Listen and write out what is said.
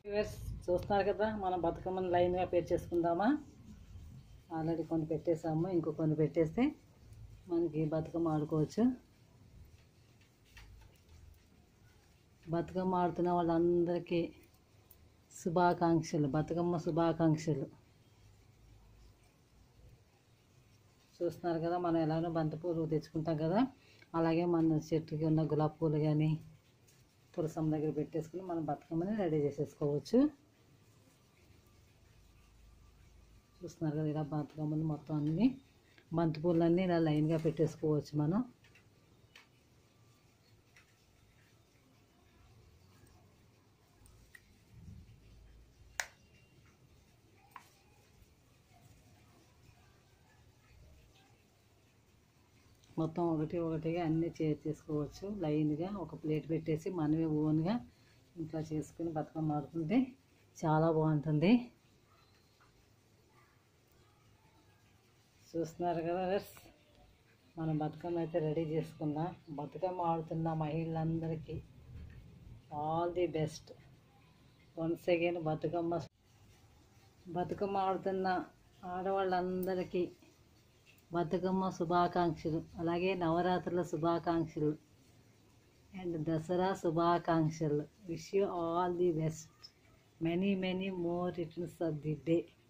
viewers చూస్తున్నారు కదా మనం బతుకమ్మని లైన్గా చేసుకుందామా ఆల్రెడీ కొన్ని పెట్టేసాము ఇంకో కొన్ని పెట్టేస్తే మనకి బతుకమ్మ ఆడుకోవచ్చు బతుకమ్మ ఆడుతున్న వాళ్ళందరికీ శుభాకాంక్షలు బతుకమ్మ శుభాకాంక్షలు చూస్తున్నారు కదా మనం ఎలాగో బంతిపూలు తెచ్చుకుంటాం కదా అలాగే మన చెట్టుకి ఉన్న గులాబీ పూలు కానీ తులసం దగ్గర పెట్టేసుకుని మనం బతుకమ్మని రెడీ చేసేసుకోవచ్చు చూస్తున్నారు కదా ఇలా బతుకమ్మని మొత్తం అన్ని బంతిపూలన్నీ ఇలా లైన్గా పెట్టేసుకోవచ్చు మనం మొత్తం ఒకటి ఒకటిగా అన్నీ చేసుకోవచ్చు లైన్గా ఒక ప్లేట్ పెట్టేసి మనమే ఓన్గా ఇంట్లో చేసుకుని బతుకమ్మ ఆడుకుంటే చాలా బాగుంటుంది చూస్తున్నారు కదా రస్ మనం బతుకమ్మ అయితే రెడీ చేసుకుందాం బతుకమ్మ ఆడుతున్న మహిళలందరికీ all the best once again Bathukamma Bathukamma ఆడుతున్న ఆడవాళ్ళందరికీ బతుకమ్మ శుభాకాంక్షలు అలాగే నవరాత్రుల శుభాకాంక్షలు అండ్ దసరా శుభాకాంక్షలు wish you all the best many many more returns of the day